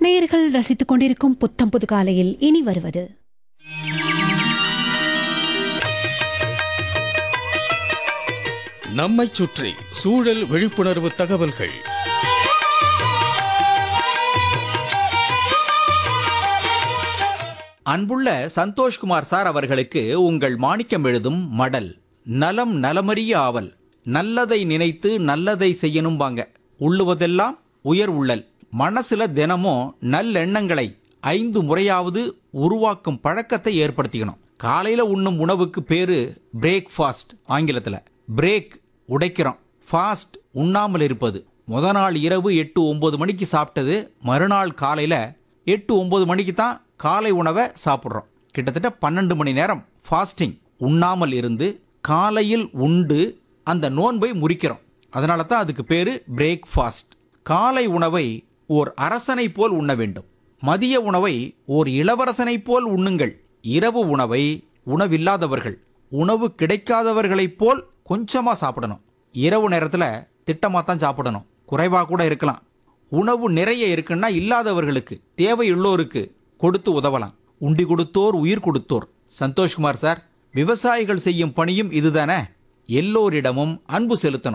நேயர்கள் ரசித்துக் கொண்டிருக்கும் புத்தம் புது காலையில் இனி வருவது நம்மைச் சுற்றி சூழல் விழிப்புணர்வு தகவல்கள் அன்புள்ள சந்தோஷ்குமார் சார் அவர்களுக்கு உங்கள் மாணிக்கம் எழுதும் மடல் நலம் நலமறிய ஆவல் நல்லதை நினைத்து நல்லதை செய்யணும்பாங்க உள்ளுவதெல்லாம் உயர் உள்ளல் மனசுல தினமும் நல்லெண்ணங்களை ஐந்து முறையாவது உருவாக்கும் பழக்கத்தை ஏற்படுத்திக்கணும் காலையில உண்ணும் உணவுக்கு பேரு பிரேக்ஃபாஸ்ட் ஆங்கிலத்தில் பிரேக் உடைக்கிறோம் ஃபாஸ்ட் உண்ணாமல் இருப்பது முத நாள் இரவு எட்டு ஒன்பது மணிக்கு சாப்பிட்டது மறுநாள் காலையில் எட்டு ஒன்பது மணிக்கு தான் காலை உணவை சாப்பிட்றோம் கிட்டத்தட்ட பன்னெண்டு மணி நேரம் ஃபாஸ்டிங் உண்ணாமல் இருந்து காலையில் உண்டு அந்த நோன்பை முறிக்கிறோம் அதனால தான் அதுக்கு பேர் பிரேக்ஃபாஸ்ட் காலை உணவை ஓர் அரசனை போல் உண்ண வேண்டும் மதிய உணவை ஓர் இளவரசனைப் போல் உண்ணுங்கள் இரவு உணவை உணவில்லாதவர்கள் உணவு கிடைக்காதவர்களைப் போல் கொஞ்சமாக சாப்பிடணும் இரவு நேரத்தில் திட்டமாக தான் சாப்பிடணும் குறைவாக கூட இருக்கலாம் உணவு நிறைய இருக்குன்னா இல்லாதவர்களுக்கு தேவையுள்ளோருக்கு கொடுத்து உதவலாம் உண்டி கொடுத்தோர் உயிர் கொடுத்தோர் சந்தோஷ்குமார் சார் விவசாயிகள் செய்யும் பணியும் இதுதானே எல்லோரிடமும் அன்பு செலுத்தணும்